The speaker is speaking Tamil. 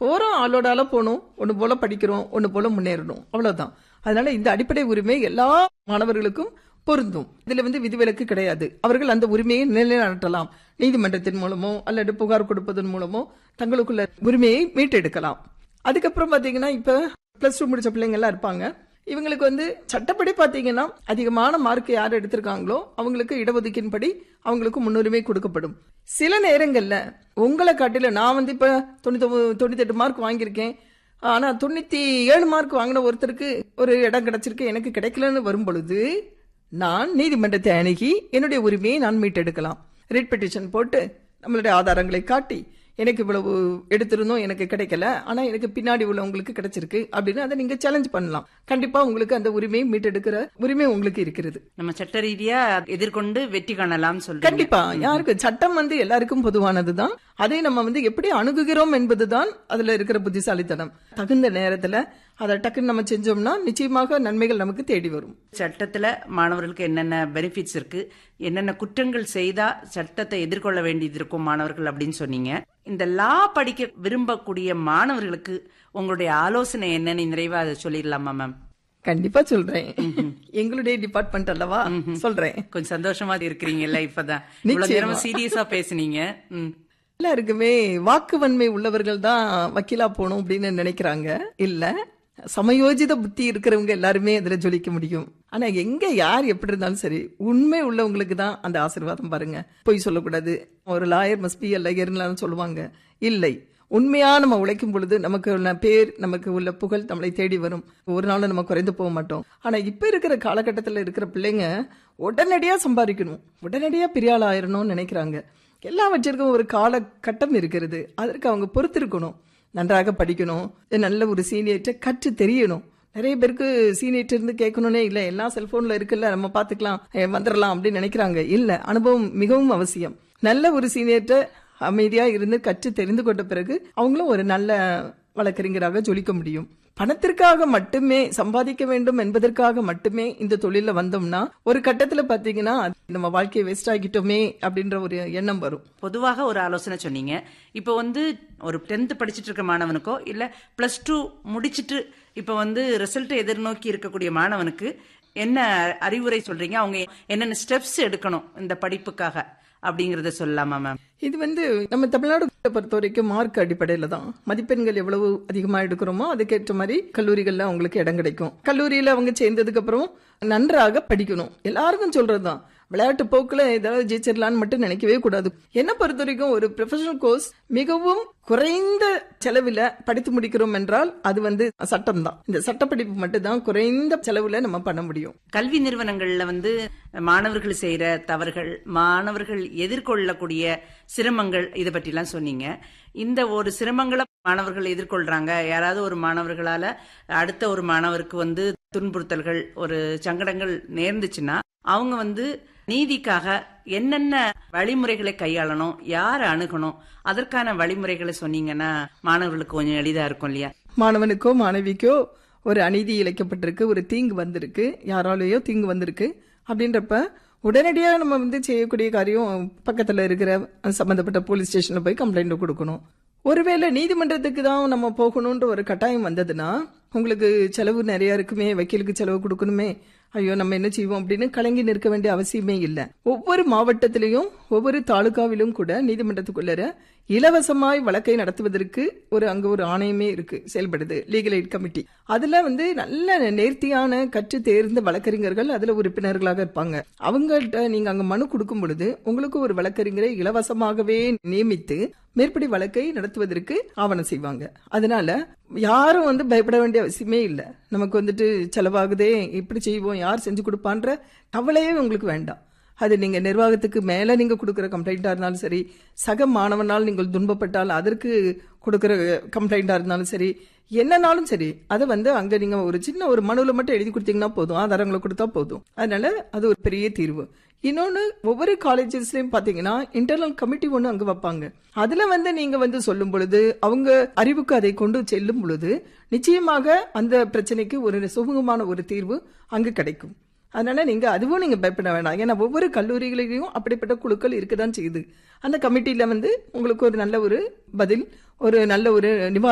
போறோம் ஆளோட ஆள போகணும் ஒண்ணு போல படிக்கிறோம் ஒண்ணு போல முன்னேறணும் அவ்வளவுதான் அதனால இந்த அடிப்படை உரிமை எல்லா மாணவர்களுக்கும் பொருந்தும் இதுல வந்து விதிவிலக்கு கிடையாது அவர்கள் அந்த உரிமையை நிலைநாட்டலாம் நீதிமன்றத்தின் மூலமோ அல்லது புகார் கொடுப்பதன் மூலமோ தங்களுக்குள்ள உரிமையை மீட்டெடுக்கலாம் அதுக்கப்புறம் பாத்தீங்கன்னா இப்ப பிளஸ் டூ முடிச்ச பிள்ளைங்க எல்லாம் இருப்பாங்க இவங்களுக்கு வந்து சட்டப்படி பாத்தீங்கன்னா அதிகமான மார்க் யார் எடுத்திருக்காங்களோ அவங்களுக்கு இடஒதுக்கீன்படி அவங்களுக்கு முன்னுரிமை கொடுக்கப்படும் சில நேரங்கள்ல உங்களை காட்டில நான் வந்து இப்ப தொண்ணூத்தி தொண்ணூத்தெட்டு மார்க் வாங்கியிருக்கேன் ஆனா தொண்ணூத்தி ஏழு மார்க் வாங்கின ஒருத்தருக்கு ஒரு இடம் கிடைச்சிருக்கு எனக்கு கிடைக்கலன்னு வரும் பொழுது நான் நீதிமன்றத்தை அணுகி என்னுடைய உரிமையை நான் மீட்டெடுக்கலாம் ரிட் பெட்டிஷன் போட்டு நம்மளுடைய ஆதாரங்களை காட்டி எனக்கு இவ்வளவு எடுத்திருந்தோம் எனக்கு கிடைக்கல ஆனா எனக்கு பின்னாடி உள்ளவங்களுக்கு கிடைச்சிருக்கு அப்படின்னு அதை நீங்க சேலஞ்ச் பண்ணலாம் கண்டிப்பா உங்களுக்கு அந்த உரிமையை மீட்டெடுக்கிற உரிமை உங்களுக்கு இருக்கிறது நம்ம சட்ட ரீதியா எதிர்கொண்டு வெற்றி காணலாம் சொல்றீங்க கண்டிப்பா யாருக்கு சட்டம் வந்து எல்லாருக்கும் பொதுவானதுதான் அதை நம்ம வந்து எப்படி அணுகுகிறோம் என்பதுதான் அதுல இருக்கிற புத்திசாலித்தனம் தகுந்த நேரத்துல அதை டக்குன்னு நம்ம செஞ்சோம்னா நிச்சயமாக நன்மைகள் நமக்கு தேடி வரும் சட்டத்துல மாணவர்களுக்கு என்னென்ன பெனிஃபிட்ஸ் இருக்கு என்னென்ன குற்றங்கள் செய்தா சட்டத்தை எதிர்கொள்ள வேண்டியது இருக்கும் மாணவர்கள் அப்படின்னு சொன்னீங்க இந்த லா படிக்க விரும்பக்கூடிய மாணவர்களுக்கு உங்களுடைய ஆலோசனை என்னன்னு நிறைவா அதை சொல்லிடலாமா மேம் கண்டிப்பா சொல்றேன் எங்களுடைய டிபார்ட்மெண்ட் அல்லவா சொல்றேன் கொஞ்சம் சந்தோஷமா இருக்கிறீங்கல்ல இப்பதான் இவ்வளவு நிச்சயமா. நேரம் சீரியஸா பேசுனீங்க ம். எல்லாருக்குமே வாக்குவன்மை உள்ளவர்கள் தான் வக்கீலா போகணும் அப்படின்னு நினைக்கிறாங்க இல்ல சமயோஜித புத்தி இருக்கிறவங்க எல்லாருமே அதுல ஜொலிக்க முடியும் ஆனா எங்க யார் எப்படி இருந்தாலும் சரி உண்மை உள்ளவங்களுக்கு தான் அந்த ஆசீர்வாதம் பாருங்க பொய் சொல்லக்கூடாது ஒரு லாயர் மஸ்ட் பி லையர்னு சொல்லுவாங்க இல்லை உண்மையா நம்ம உழைக்கும் பொழுது நமக்கு உள்ள பேர் நமக்கு உள்ள புகழ் நம்மளை தேடி வரும் ஒரு நாளும் நம்ம குறைந்து போக மாட்டோம் ஆனா இப்ப இருக்கிற காலகட்டத்தில் இருக்கிற பிள்ளைங்க உடனடியா சம்பாதிக்கணும் உடனடியா பெரிய ஆள் ஆயிரணும்னு நினைக்கிறாங்க எல்லாவற்றிற்கும் ஒரு காலகட்டம் இருக்கிறது அதற்கு அவங்க பொறுத்திருக்கணும் நன்றாக படிக்கணும் நல்ல ஒரு சீனியர்கிட்ட கற்று தெரியணும் நிறைய பேருக்கு சீனியர்ட்ட இருந்து கேட்கணும்னே இல்ல எல்லாம் செல்போன்ல இருக்குல்ல நம்ம பாத்துக்கலாம் eh, வந்துடலாம் அப்படின்னு நினைக்கிறாங்க இல்ல அனுபவம் மிகவும் அவசியம் நல்ல ஒரு சீனியர்கிட்ட அமைதியா இருந்து கற்று தெரிந்து கொண்ட பிறகு அவங்களும் ஒரு நல்ல வழக்கறிஞராக ஜொலிக்க முடியும் பணத்திற்காக மட்டுமே சம்பாதிக்க வேண்டும் என்பதற்காக மட்டுமே இந்த தொழில வந்தோம்னா ஒரு கட்டத்துல பாத்தீங்கன்னா நம்ம வாழ்க்கையை வேஸ்ட் ஆகிட்டோமே அப்படின்ற ஒரு எண்ணம் வரும் பொதுவாக ஒரு ஆலோசனை சொன்னீங்க இப்போ வந்து ஒரு டென்த் படிச்சிட்டு இருக்க மாணவனுக்கோ இல்ல பிளஸ் டூ முடிச்சிட்டு இப்போ வந்து ரிசல்ட் எதிர்நோக்கி இருக்கக்கூடிய மாணவனுக்கு என்ன அறிவுரை சொல்றீங்க அவங்க என்னென்ன ஸ்டெப்ஸ் எடுக்கணும் இந்த படிப்புக்காக அப்படிங்கறத சொல்லலாமா மேம் இது வந்து நம்ம தமிழ்நாடு பொறுத்த வரைக்கும் மார்க் அடிப்படையில தான் மதிப்பெண்கள் எவ்வளவு அதிகமா எடுக்கிறோமோ அதுக்கேற்ற மாதிரி கல்லூரிகள்ல அவங்களுக்கு இடம் கிடைக்கும் கல்லூரியில அவங்க சேர்ந்ததுக்கு அப்புறம் நன்றாக படிக்கணும் எல்லாருக்கும் சொல்றதுதான் விளையாட்டு போக்குல ஏதாவது ஜெயிச்சிடலான்னு மட்டும் நினைக்கவே கூடாது என்ன பொறுத்த வரைக்கும் ஒரு ப்ரொஃபஷனல் கோர்ஸ் மிகவும் குறைந்த செலவுல படித்து முடிக்கிறோம் என்றால் அது வந்து சட்டம் தான் இந்த சட்டப்படிப்பு மட்டும் தான் குறைந்த செலவுல நம்ம பண்ண முடியும் கல்வி நிறுவனங்கள்ல வந்து மாணவர்கள் செய்யற தவறுகள் மாணவர்கள் எதிர்கொள்ளக்கூடிய சிரமங்கள் இதை பற்றிலாம் சொன்னீங்க இந்த ஒரு சிரமங்களை மாணவர்கள் எதிர்கொள்றாங்க யாராவது ஒரு மாணவர்களால அடுத்த ஒரு மாணவருக்கு வந்து துன்புறுத்தல்கள் ஒரு சங்கடங்கள் நேர்ந்துச்சுன்னா அவங்க வந்து நீதிக்காக என்னென்ன வழிமுறைகளை கையாளணும் யாரை அணுகணும் அதற்கான வழிமுறைகளை சொன்னீங்கன்னா மாணவர்களுக்கு கொஞ்சம் எளிதா இருக்கும் இல்லையா மாணவனுக்கோ மாணவிக்கோ ஒரு அநீதி இழைக்கப்பட்டிருக்கு ஒரு தீங்கு வந்திருக்கு யாராலேயோ தீங்கு வந்திருக்கு அப்படின்றப்ப உடனடியாக நம்ம வந்து செய்யக்கூடிய காரியம் பக்கத்தில் இருக்கிற சம்பந்தப்பட்ட போலீஸ் ஸ்டேஷனில் போய் கம்ப்ளைண்ட் கொடுக்கணும் ஒருவேளை நீதிமன்றத்துக்கு தான் நம்ம போகணுன்ற ஒரு கட்டாயம் வந்ததுன்னா உங்களுக்கு செலவு நிறைய இருக்குமே வக்கீலுக்கு செலவு கொடுக்கணுமே ஐயோ நம்ம என்ன செய்வோம் அப்படின்னு கலங்கி நிற்க வேண்டிய அவசியமே இல்லை ஒவ்வொரு மாவட்டத்திலையும் ஒவ்வொரு தாலுகாவிலும் கூட நீதிமன்றத்துக்குள்ளர இலவசமாய் வழக்கை நடத்துவதற்கு ஒரு அங்க ஒரு ஆணையமே இருக்கு செயல்படுது லீகல் எய்ட் கமிட்டி அதுல வந்து நல்ல நேர்த்தியான கற்று தேர்ந்த வழக்கறிஞர்கள் அதுல உறுப்பினர்களாக இருப்பாங்க அவங்கள்ட்ட நீங்க அங்க மனு கொடுக்கும் பொழுது உங்களுக்கு ஒரு வழக்கறிஞரை இலவசமாகவே நியமித்து மேற்படி வழக்கை நடத்துவதற்கு ஆவணம் செய்வாங்க அதனால யாரும் வந்து பயப்பட வேண்டிய அவசியமே இல்லை நமக்கு வந்துட்டு செலவாகுதே இப்படி செய்வோம் யார் செஞ்சு கொடுப்பான்ற கவலையே உங்களுக்கு வேண்டாம் அது நீங்க நிர்வாகத்துக்கு மேல நீங்க கொடுக்கிற கம்ப்ளைண்டா இருந்தாலும் சரி சக மாணவனால் நீங்கள் துன்பப்பட்டால் அதற்கு கொடுக்கிற கம்ப்ளைண்டா இருந்தாலும் சரி என்னனாலும் சரி அதை வந்து அங்க நீங்க ஒரு சின்ன ஒரு மனுவில் மட்டும் எழுதி கொடுத்தீங்கன்னா போதும் ஆதாரங்களை கொடுத்தா போதும் அதனால அது ஒரு பெரிய தீர்வு இன்னொன்னு ஒவ்வொரு காலேஜஸ்லயும் பாத்தீங்கன்னா இன்டர்னல் கமிட்டி ஒண்ணு அங்க வைப்பாங்க அதுல வந்து நீங்க வந்து சொல்லும் பொழுது அவங்க அறிவுக்கு அதை கொண்டு செல்லும் பொழுது நிச்சயமாக அந்த பிரச்சனைக்கு ஒரு சுமூகமான ஒரு தீர்வு அங்கு கிடைக்கும் அதனால நீங்க அதுவும் நீங்க பயப்பட வேண்டாம் ஏன்னா ஒவ்வொரு கல்லூரிகளிலும் அப்படிப்பட்ட குழுக்கள் இருக்கதான் செய்யுது அந்த கமிட்டியில வந்து உங்களுக்கு ஒரு நல்ல ஒரு பதில் ஒரு நல்ல ஒரு நிவாரணம்